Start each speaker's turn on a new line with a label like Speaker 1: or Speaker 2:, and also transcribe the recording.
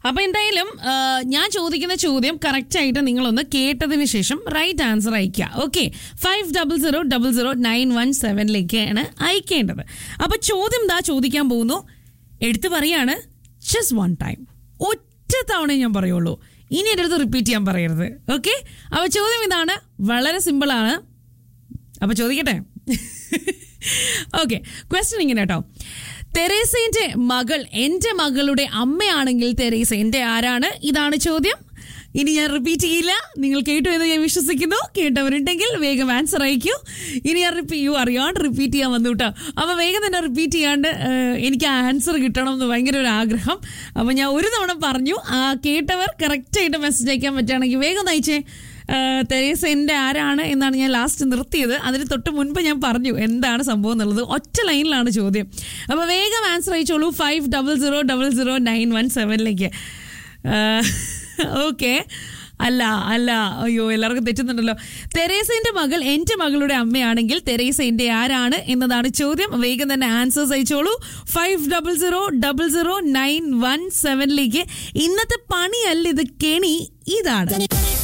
Speaker 1: അപ്പൊ എന്തായാലും ആ, ഞാൻ ചോദിക്കുന്ന ചോദ്യം കറക്റ്റ് ആയിട്ട് നിങ്ങളൊന്ന് കേട്ടതിന് ശേഷം റൈറ്റ് ആൻസർ അയക്കുക okay five double zero double zero nine one സെവനിലേക്കാണ് അയക്കേണ്ടത് അപ്പൊ ചോദ്യം ദാ ചോദിക്കാൻ പോകുന്നു എടുത്തു പറയാണ് ജസ്റ്റ് വൺ ടൈം ഒറ്റ തവണ ഞാൻ പറയുള്ളൂ ഇനി എൻ്റെ അടുത്ത് റിപ്പീറ്റ് ചെയ്യാൻ പറയരുത് ഓക്കെ അപ്പൊ ചോദ്യം ഇതാണ് വളരെ സിമ്പിൾ ആണ് അപ്പൊ ചോദിക്കട്ടെ ഓക്കെ ക്വസ്റ്റ്യൻ ഇങ്ങനെ കേട്ടോ തെരേസയുടെ മകൾ എൻ്റെ മകളുടെ അമ്മയാണെങ്കിൽ തെരേസ എൻ്റെ ആരാണ് ഇതാണ് ചോദ്യം ഇനി ഞാൻ റിപ്പീറ്റ് ചെയ്യില്ല നിങ്ങൾ കേട്ടു എന്ന് ഞാൻ വിശ്വസിക്കുന്നു കേട്ടവരുണ്ടെങ്കിൽ വേഗം ആൻസർ അയക്കൂ ഇനി ഞാൻ റിപ്പീ യു അറിയാണ്ട് റിപ്പീറ്റ് ചെയ്യാൻ വന്നു കേട്ടോ അപ്പോൾ വേഗം തന്നെ റിപ്പീറ്റ് ചെയ്യാണ്ട് ഏഹ്, എനിക്ക് ആൻസർ കിട്ടണം എന്ന് ഭയങ്കര ഒരു ആഗ്രഹം അപ്പോൾ ഞാൻ ഒരു തവണ പറഞ്ഞു ആ കേട്ടവർ കറക്റ്റായിട്ട് മെസ്സേജ് അയക്കാൻ പറ്റുകയാണെങ്കിൽ വേഗം നയിച്ചേ ആഹ് തെരേസ എൻ്റെ ആരാണ് എന്നാണ് ഞാൻ ലാസ്റ്റ് നിർത്തിയത് അതിന് തൊട്ട് മുൻപ് ഞാൻ പറഞ്ഞു എന്താണ് സംഭവം എന്നുള്ളത് ഒറ്റ ലൈനിലാണ് ചോദ്യം അപ്പോൾ വേഗം ആൻസർ അയച്ചോളൂ five double zero double zero nine one സെവനിലേക്ക് ഓക്കെ അല്ല അല്ല അയ്യോ എല്ലാവർക്കും തെറ്റുന്നുണ്ടല്ലോ തെരേസന്റെ മകൾ എൻ്റെ മകളുടെ അമ്മയാണെങ്കിൽ തെരേസ എൻ്റെ ആരാണ് എന്നതാണ് ചോദ്യം വേഗം തന്നെ ആൻസേഴ്സ് അയച്ചോളൂ five double zero double zero nine one സെവനിലേക്ക് ഇന്നത്തെ പണിയല്ല ഇത് കെണി ഇതാണ്